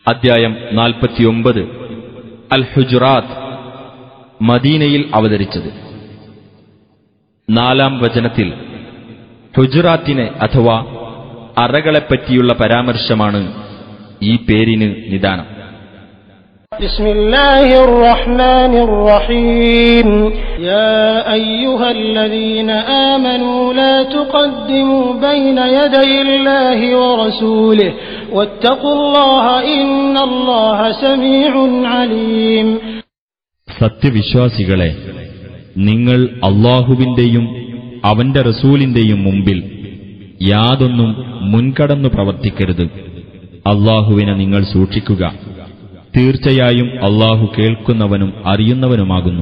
അദ്ധ്യായം നാൽപ്പത്തിയൊമ്പത് അൽ ഹുജറാത്ത് മദീനയിൽ അവതരിച്ചത് നാലാം വചനത്തിൽ ഹുജറാത്തിനെ അഥവാ അറകളെപ്പറ്റിയുള്ള പരാമർശമാണ് ഈ പേരിന് നിദാനം بسم الله الرحمن الرحيم يا أيها الذين آمنوا لا تقدموا بين يدي الله ورسوله واتقوا الله إن الله سميع عليم സത്യവിശ്വാസികളെ നിങ്ങൾ അള്ളാഹുവിന്റെയും അവന്റെ റസൂലിന്റെയും മുമ്പിൽ യാതൊന്നും മുൻകടന്നു പ്രവർത്തിക്കരുത് അള്ളാഹുവിനെ നിങ്ങൾ സൂക്ഷിക്കുക തീർച്ചയായും അള്ളാഹു കേൾക്കുന്നവനും അറിയുന്നവനുമാകുന്നു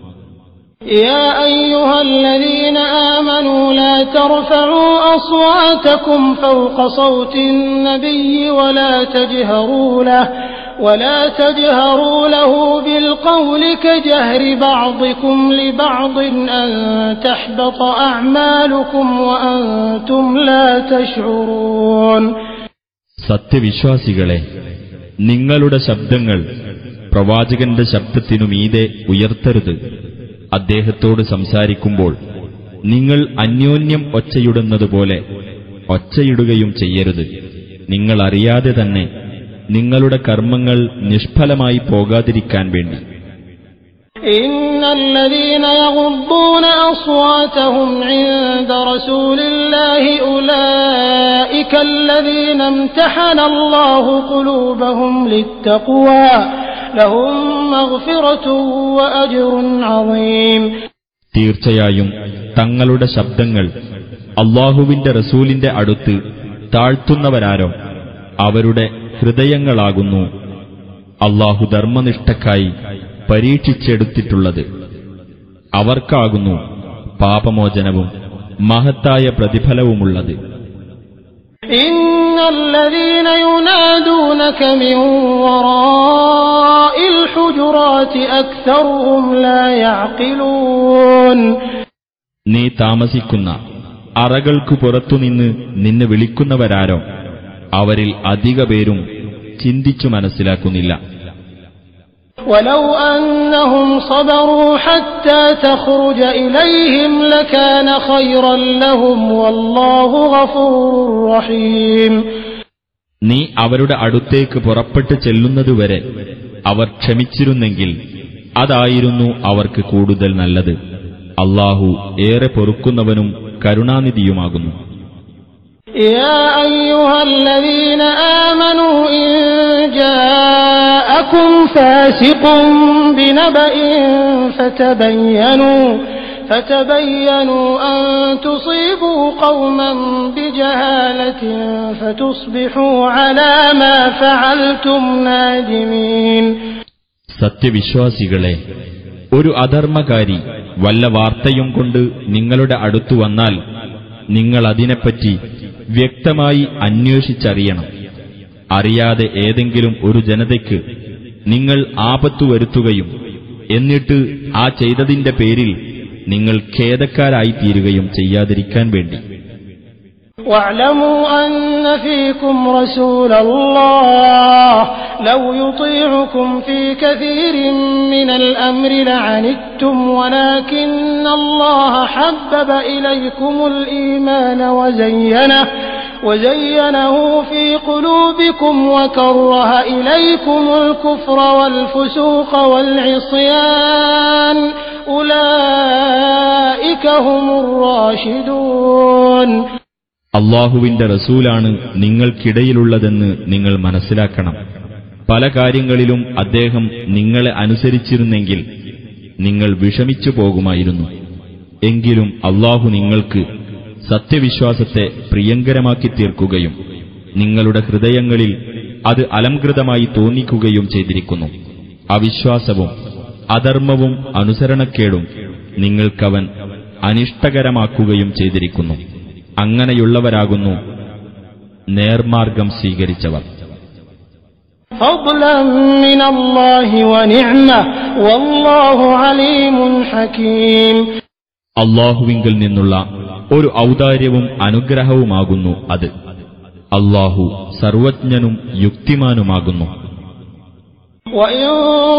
يا أيها الذين آمنوا لا ترفعوا أصواتكم فوق صوت النبي ولا تجهروا له ولا تجهروا له بالقول كجهر بعضكم لبعض أن تحبط أعمالكم وأنتم لا تشعرون സത്യവിശ്വാസികളെ നിങ്ങളുടെ ശബ്ദങ്ങൾ പ്രവാചകന്റെ ശബ്ദത്തിനു മീതെ ഉയർത്തരുത് അദ്ദേഹത്തോട് സംസാരിക്കുമ്പോൾ നിങ്ങൾ അന്യോന്യം ഒച്ചയിടുന്നതുപോലെ ഒച്ചയിടുകയും ചെയ്യരുത് നിങ്ങൾ അറിയാതെ തന്നെ നിങ്ങളുടെ കർമ്മങ്ങൾ നിഷ്ഫലമായി പോകാതിരിക്കാൻ വേണ്ടി إن الذين يغضون أصواتهم عند رسول الله أولئك الذين امتحن الله قلوبهم للتقوى لهم مغفرة وأجر عظيم തീർച്ചയായും തങ്ങളുടെ ശബ്ദങ്ങൾ അള്ളാഹുവിന്റെ റസൂലിന്റെ അടുത്ത് താഴ്ത്തുന്നവരാരോ അവരുടെ ഹൃദയങ്ങളാകുന്നു അള്ളാഹു ധർമ്മനിഷ്ഠക്കായി പരീക്ഷിച്ചെടുത്തിട്ടുള്ളത് അവർക്കാകുന്നു പാപമോചനവും മഹത്തായ പ്രതിഫലവുമുള്ളത് إن الذين ينادونك من وراء الحجرات أكثرهم لا يعقلون നീ താമസിക്കുന്ന അറകൾക്കു പുറത്തുനിന്ന് നിന്നെ വിളിക്കുന്നവരാരോ അവരിൽ അധിക പേരും ചിന്തിച്ചു മനസ്സിലാക്കുന്നില്ല ولو أنهم صبروا حتى تخرج إليهم لكان خيرا لهم والله غفور رحيم നീ അവരുടെ അടുത്തേക്ക് പുറപ്പെട്ട് ചെല്ലുന്നതുവരെ അവർ ക്ഷമിച്ചിരുന്നെങ്കിൽ അതായിരുന്നു അവർക്ക് കൂടുതൽ നല്ലത് അള്ളാഹു ഏറെ പൊറുക്കുന്നവനും കരുണാനിധിയുമാകുന്നു يا أيها الذين آمنوا إن جاءكم فاسق بنبأ فتبينوا فتبينوا أن تصيبوا قوما بجهالة فتصبحوا على ما فعلتم نادمين സത്യവിശ്വാസികളെ ഒരു അധർമ്മകാരി വല്ല വാർത്തയും കൊണ്ട് നിങ്ങളുടെ അടുത്തു വന്നാൽ നിങ്ങൾ അതിനെപ്പറ്റി വ്യക്തമായി അന്വേഷിച്ചറിയണം അറിയാതെ ഏതെങ്കിലും ഒരു ജനതയ്ക്ക് നിങ്ങൾ ആപത്തു വരുത്തുകയും എന്നിട്ട് ആ ചെയ്തതിന്റെ പേരിൽ നിങ്ങൾ ഖേദക്കാരായിത്തീരുകയും ചെയ്യാതിരിക്കാൻ വേണ്ടി واعلموا أن فيكم رسول الله لو يطيعكم في كثير من الأمر لعنتم ولكن الله حبب إليكم الإيمان وزينه وزينه في قلوبكم وكره إليكم الكفر والفسوق والعصيان أولئك هم الراشدون അള്ളാഹുവിന്റെ റസൂലാണ് നിങ്ങൾക്കിടയിലുള്ളതെന്ന് നിങ്ങൾ മനസ്സിലാക്കണം പല കാര്യങ്ങളിലും അദ്ദേഹം നിങ്ങളെ അനുസരിച്ചിരുന്നെങ്കിൽ നിങ്ങൾ വിഷമിച്ചു പോകുമായിരുന്നു എങ്കിലും അള്ളാഹു നിങ്ങൾക്ക് സത്യവിശ്വാസത്തെ പ്രിയങ്കരമാക്കി തീർക്കുകയും നിങ്ങളുടെ ഹൃദയങ്ങളിൽ അത് അലംകൃതമായി തോന്നിക്കുകയും ചെയ്തിരിക്കുന്നു അവിശ്വാസവും അധർമ്മവും അനുസരണക്കേടും നിങ്ങൾക്കവൻ അനിഷ്ടകരമാക്കുകയും ചെയ്തിരിക്കുന്നു അങ്ങനെയുള്ളവരാകുന്നു നേർമാർഗം സ്വീകരിച്ചവർ فضلا من الله ونعمة والله عليم حكيم അള്ളാഹുവിങ്കിൽ നിന്നുള്ള ഒരു ഔദാര്യവും അനുഗ്രഹവുമാകുന്നു അത് അള്ളാഹു സർവജ്ഞനും യുക്തിമാനുമാകുന്നു وإن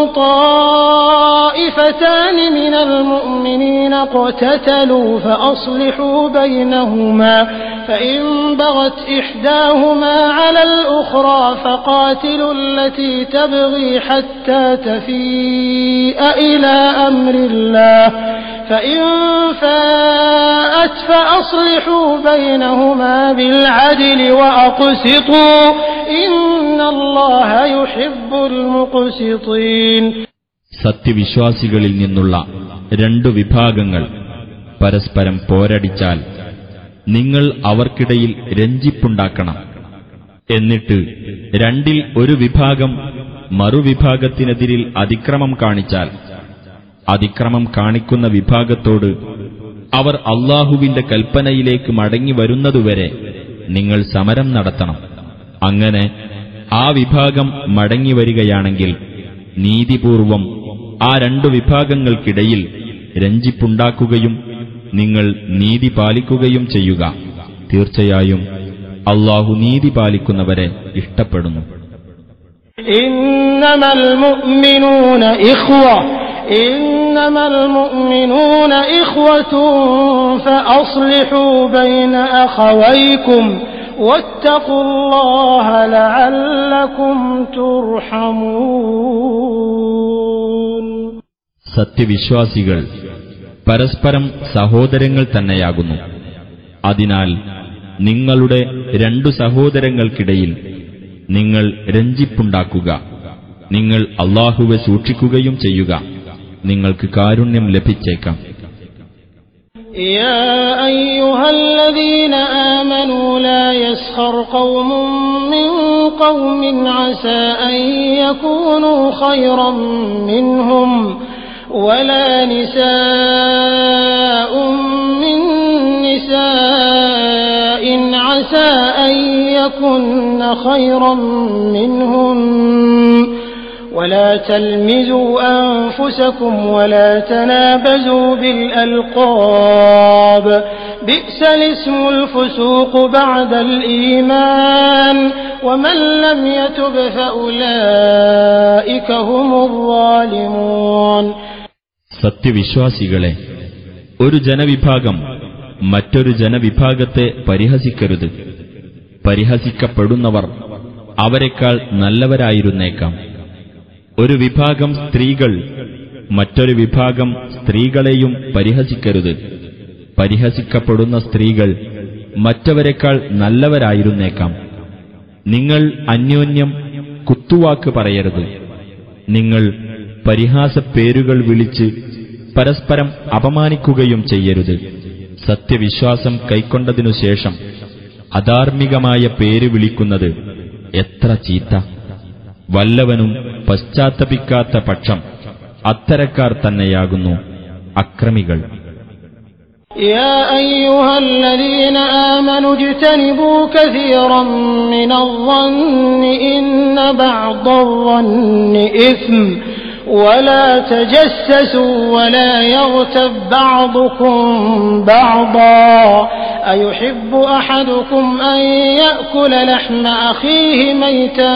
طائفتان من المؤمنين اقتتلوا فأصلحوا بينهما فإن بغت إحداهما على الأخرى فقاتلوا التي تبغي حتى تفيء إلى أمر الله فإن فاءت فأصلحوا بينهما بالعدل وأقسطوا إن الله يحب المقسطين സത്യവിശ്വാസികളിൽ നിന്നുള്ള രണ്ടു വിഭാഗങ്ങൾ പരസ്പരം പോരടിച്ചാൽ നിങ്ങൾ അവർക്കിടയിൽ രഞ്ജിപ്പുണ്ടാക്കണം എന്നിട്ട് രണ്ടിൽ ഒരു വിഭാഗം മറുവിഭാഗത്തിനെതിരിൽ അതിക്രമം കാണിച്ചാൽ അതിക്രമം കാണിക്കുന്ന വിഭാഗത്തോട് അവർ അള്ളാഹുവിന്റെ കൽപ്പനയിലേക്ക് മടങ്ങി വരുന്നതുവരെ നിങ്ങൾ സമരം നടത്തണം അങ്ങനെ ആ വിഭാഗം മടങ്ങി വരികയാണെങ്കിൽ നീതിപൂർവം ആ രണ്ടു വിഭാഗങ്ങൾക്കിടയിൽ രഞ്ജിപ്പുണ്ടാക്കുകയും നിങ്ങൾ നീതി പാലിക്കുകയും ചെയ്യുക തീർച്ചയായും അള്ളാഹു നീതി പാലിക്കുന്നവരെ ഇഷ്ടപ്പെടുന്നു إنما المؤمنون إخوة إنما المؤمنون إخوة فأصلحوا بين أخويكم واتقوا الله لعلكم ترحمون സത്യവിശ്വാസികൾ പരസ്പരം സഹോദരങ്ങൾ തന്നെയാകുന്നു അതിനാൽ നിങ്ങളുടെ രണ്ടു സഹോദരങ്ങൾക്കിടയിൽ നിങ്ങൾ രഞ്ജിപ്പുണ്ടാക്കുക നിങ്ങൾ അള്ളാഹുവെ സൂക്ഷിക്കുകയും ചെയ്യുക നിങ്ങൾക്ക് കാരുണ്യം ലഭിച്ചേക്കാം يا أيها الذين آمنوا لا يسخر قوم من قوم عسى أن يكونوا خيرا منهم ولا نساء من نساء عسى أن يكن خيرا منهن ولا تلمزوا أنفسكم ولا تنابزوا بالألقاب بئس الاسم الفسوق بعد الإيمان ومن لم يتب فأولئك هم الظالمون സത്യവിശ്വാസികളെ ഒരു ജനവിഭാഗം മറ്റൊരു ജനവിഭാഗത്തെ പരിഹസിക്കരുത് പരിഹസിക്കപ്പെടുന്നവർ അവരെക്കാൾ നല്ലവരായിരുന്നേക്കാം ഒരു വിഭാഗം സ്ത്രീകൾ മറ്റൊരു വിഭാഗം സ്ത്രീകളെയും പരിഹസിക്കരുത് പരിഹസിക്കപ്പെടുന്ന സ്ത്രീകൾ മറ്റവരെക്കാൾ നല്ലവരായിരുന്നേക്കാം നിങ്ങൾ അന്യോന്യം കുത്തുവാക്ക് പറയരുത് നിങ്ങൾ പരിഹാസപ്പേരുകൾ വിളിച്ച് പരസ്പരം അപമാനിക്കുകയും ചെയ്യരുത് സത്യവിശ്വാസം കൈക്കൊണ്ടതിനു ശേഷം അധാർമികമായ പേര് വിളിക്കുന്നത് എത്ര ചീത്ത വല്ലവനും പശ്ചാത്തപിക്കാത്ത പക്ഷം അത്തരക്കാർ തന്നെയാകുന്നു അക്രമികൾ يا أيها الذين آمنوا اجتنبوا كثيرا من الظن إن بعض الظن إثم ولا تجسسوا ولا يغتب بعضكم بعضا أيحب أحدكم أن يأكل لحم أخيه ميتا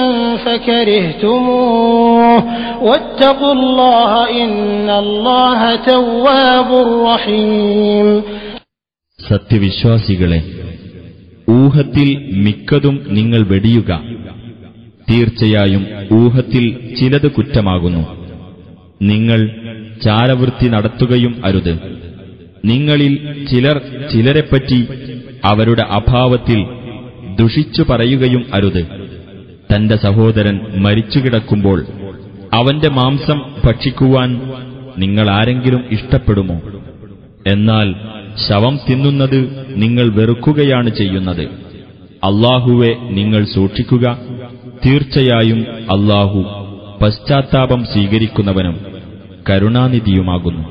فكرهتموه واتقوا الله إن الله تواب رحيم സത്യവിശ്വാസികളെ ഊഹത്തിൽ മിക്കതും നിങ്ങൾ വെടിയുക തീർച്ചയായും ഊഹത്തിൽ ചിലത് കുറ്റമാകുന്നു നിങ്ങൾ ചാരവൃത്തി നടത്തുകയും അരുത് നിങ്ങളിൽ ചിലർ ചിലരെപ്പറ്റി അവരുടെ അഭാവത്തിൽ ദുഷിച്ചു പറയുകയും അരുത് തന്റെ സഹോദരൻ മരിച്ചുകിടക്കുമ്പോൾ അവന്റെ മാംസം ഭക്ഷിക്കുവാൻ നിങ്ങൾ ആരെങ്കിലും ഇഷ്ടപ്പെടുമോ എന്നാൽ ശവം തിന്നുന്നത് നിങ്ങൾ വെറുക്കുകയാണ് ചെയ്യുന്നത് അള്ളാഹുവെ നിങ്ങൾ സൂക്ഷിക്കുക തീർച്ചയായും അള്ളാഹു പശ്ചാത്താപം സ്വീകരിക്കുന്നവനും കരുണാനിധിയുമാകുന്നു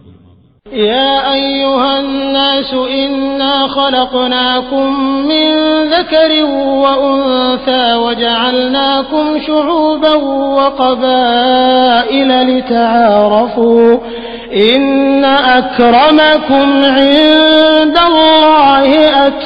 يا أيها الناس إنا خلقناكم من ذكر وأنثى وجعلناكم شعوبا وقبائل لتعارفوا إن أكرمكم عند الله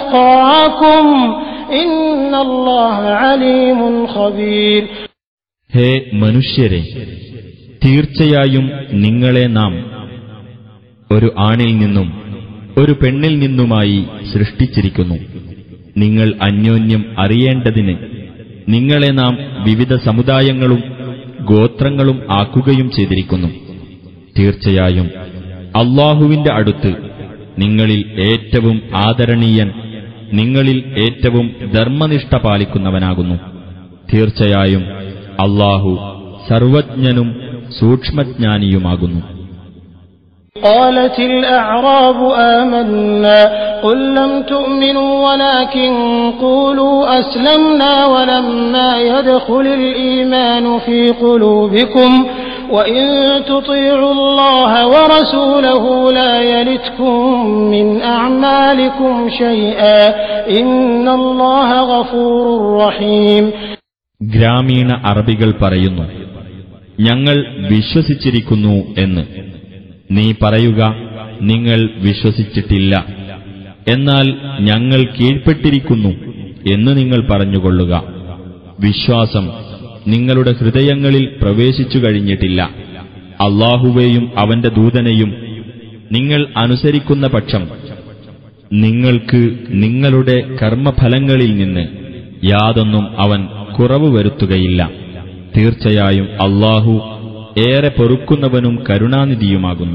أتقاكم إن الله عليم خبير ഹേ മനുഷ്യരെ തീർച്ചയായും നിങ്ങളെ നാം ഒരു ആണിൽ നിന്നും ഒരു പെണ്ണിൽ നിന്നുമായി സൃഷ്ടിച്ചിരിക്കുന്നു നിങ്ങൾ അന്യോന്യം അറിയേണ്ടതിന് നിങ്ങളെ നാം വിവിധ സമുദായങ്ങളും ഗോത്രങ്ങളും ആക്കുകയും ചെയ്തിരിക്കുന്നു തീർച്ചയായും അള്ളാഹുവിന്റെ അടുത്ത് നിങ്ങളിൽ ഏറ്റവും ആദരണീയൻ നിങ്ങളിൽ ഏറ്റവും ധർമ്മനിഷ്ഠ പാലിക്കുന്നവനാകുന്നു തീർച്ചയായും അള്ളാഹു സർവജ്ഞനും സൂക്ഷ്മജ്ഞാനിയുമാകുന്നു قالت الأعراب آمنا قل لم تؤمنوا ولكن قولوا أسلمنا ولما يدخل الإيمان في قلوبكم وإن تطيعوا الله ورسوله لا يلتكم من أعمالكم شيئا إن الله غفور رحيم ഗ്രാമീണ അറബികൾ പറയുന്നു ഞങ്ങൾ വിശ്വസിച്ചിരിക്കുന്നു എന്ന് നീ പറയുക നിങ്ങൾ വിശ്വസിച്ചിട്ടില്ല എന്നാൽ ഞങ്ങൾ കീഴ്പ്പെട്ടിരിക്കുന്നു എന്ന് നിങ്ങൾ പറഞ്ഞുകൊള്ളുക വിശ്വാസം നിങ്ങളുടെ ഹൃദയങ്ങളിൽ പ്രവേശിച്ചു കഴിഞ്ഞിട്ടില്ല അള്ളാഹുവേയും അവന്റെ ദൂതനെയും നിങ്ങൾ അനുസരിക്കുന്ന പക്ഷം നിങ്ങൾക്ക് നിങ്ങളുടെ കർമ്മഫലങ്ങളിൽ നിന്ന് യാതൊന്നും അവൻ കുറവ് വരുത്തുകയില്ല തീർച്ചയായും അള്ളാഹു ഏറെ പൊറുക്കുന്നവനും കരുണാനിധിയുമാകുന്നു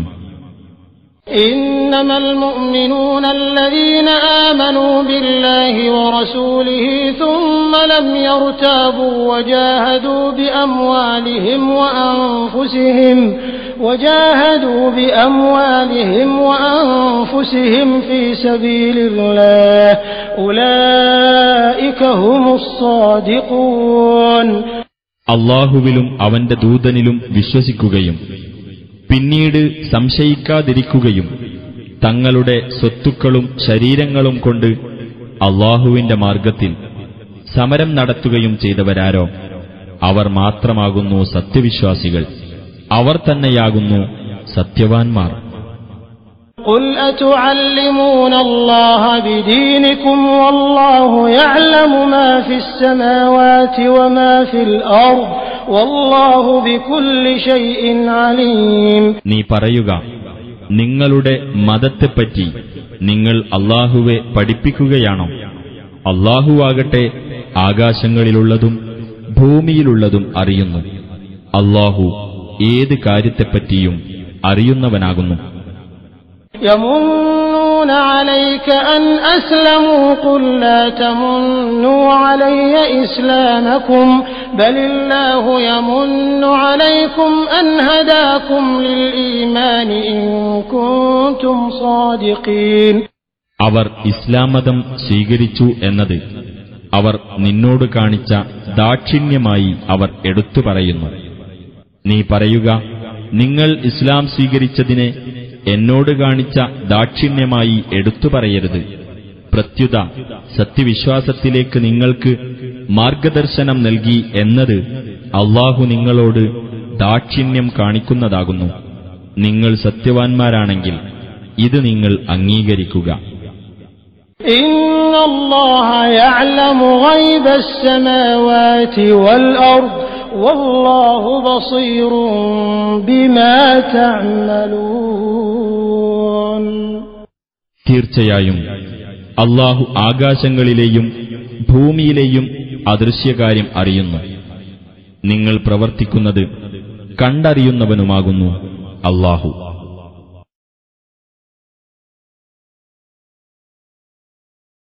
إنما المؤمنون الذين آمنوا بالله ورسوله ثم لم يرتابوا وجاهدوا بأموالهم وأنفسهم وجاهدوا بأموالهم وأنفسهم في سبيل الله أولئك هم الصادقون അള്ളാഹുവിലും അവന്റെ ദൂതനിലും വിശ്വസിക്കുകയും പിന്നീട് സംശയിക്കാതിരിക്കുകയും തങ്ങളുടെ സ്വത്തുക്കളും ശരീരങ്ങളും കൊണ്ട് അള്ളാഹുവിന്റെ മാർഗത്തിൽ സമരം നടത്തുകയും ചെയ്തവരാരോ അവർ മാത്രമാകുന്നു സത്യവിശ്വാസികൾ അവർ തന്നെയാകുന്നു സത്യവാൻമാർ قل أتعلمون الله بدينكم والله يعلم ما في السماوات وما في الأرض والله بكل شيء عليم നീ പറയുക നിങ്ങളുടെ മതത്തെപ്പറ്റി നിങ്ങൾ അള്ളാഹുവെ പഠിപ്പിക്കുകയാണോ അള്ളാഹുവാകട്ടെ ആകാശങ്ങളിലുള്ളതും ഭൂമിയിലുള്ളതും അറിയുന്നു അള്ളാഹു ഏത് കാര്യത്തെപ്പറ്റിയും അറിയുന്നവനാകുന്നു يمنون عليك أن أسلموا قل لا تمنوا علي إسلامكم بل الله يمن عليكم أن هداكم للإيمان إن كنتم صادقين അവർ ഇസ്ലാം മതം സ്വീകരിച്ചു എന്നത് അവർ നിന്നോട് കാണിച്ച ദാക്ഷിണ്യമായി അവർ എടുത്തു പറയുന്നു നീ പറയുക നിങ്ങൾ ഇസ്ലാം സ്വീകരിച്ചതിനെ എന്നോട് കാണിച്ച ദാക്ഷിണ്യമായി എടുത്തു പറയരുത് പ്രത്യുത സത്യവിശ്വാസത്തിലേക്ക് നിങ്ങൾക്ക് മാർഗദർശനം നൽകി എന്നത് അള്ളാഹു നിങ്ങളോട് ദാക്ഷിണ്യം കാണിക്കുന്നതാകുന്നു നിങ്ങൾ സത്യവാൻമാരാണെങ്കിൽ ഇത് നിങ്ങൾ അംഗീകരിക്കുക إن الله يعلم غيب السماوات والأرض والله بصير بما تعملون തീർച്ചയായും അള്ളാഹു ആകാശങ്ങളിലെയും ഭൂമിയിലെയും അദൃശ്യകാര്യം അറിയുന്നു നിങ്ങൾ പ്രവർത്തിക്കുന്നത് കണ്ടറിയുന്നവനുമാകുന്നു അള്ളാഹു